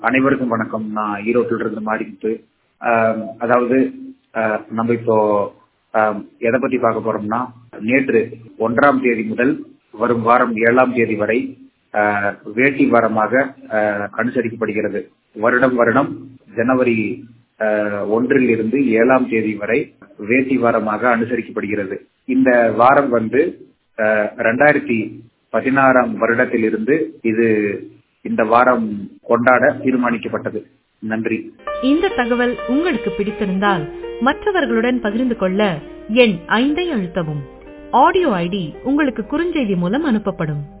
அனைவருக்கும் வணக்கம் நான் ஈரோட்டில் இருந்து மாடிமுத்து ஆம், அதாவது ஆ, நம்ம இப்போ ஆம், எதை பத்தி பார்க்க போறோம்னா நேற்று ஒன்றாம் தேதி முதல் வரும் வாரம் ஏழாம் தேதி வரை ஆ, வேட்டி வாரமாக ஆ, அனுசரிக்கப்படுகிறது வருடம் வருடம் ஜனவரி ஆ, ஒன்றில் இருந்து ஏழாம் தேதி வரை வேட்டி வாரமாக அனுசரிக்கப்படுகிறது இந்த வாரம் வந்து ரெண்டாயிரத்தி பதினாறாம் வருடத்திலிருந்து இது இந்த வாரம் கொண்டாட தீர்மானிக்கப்பட்டது நன்றி இந்த தகவல் உங்களுக்கு பிடித்திருந்தால் மற்றவர்களுடன் பகிர்ந்து கொள்ள எண் ஐந்தை அழுத்தவும் ஆடியோ ஐடி உங்களுக்கு குறுஞ்செய்தி மூலம் அனுப்பப்படும்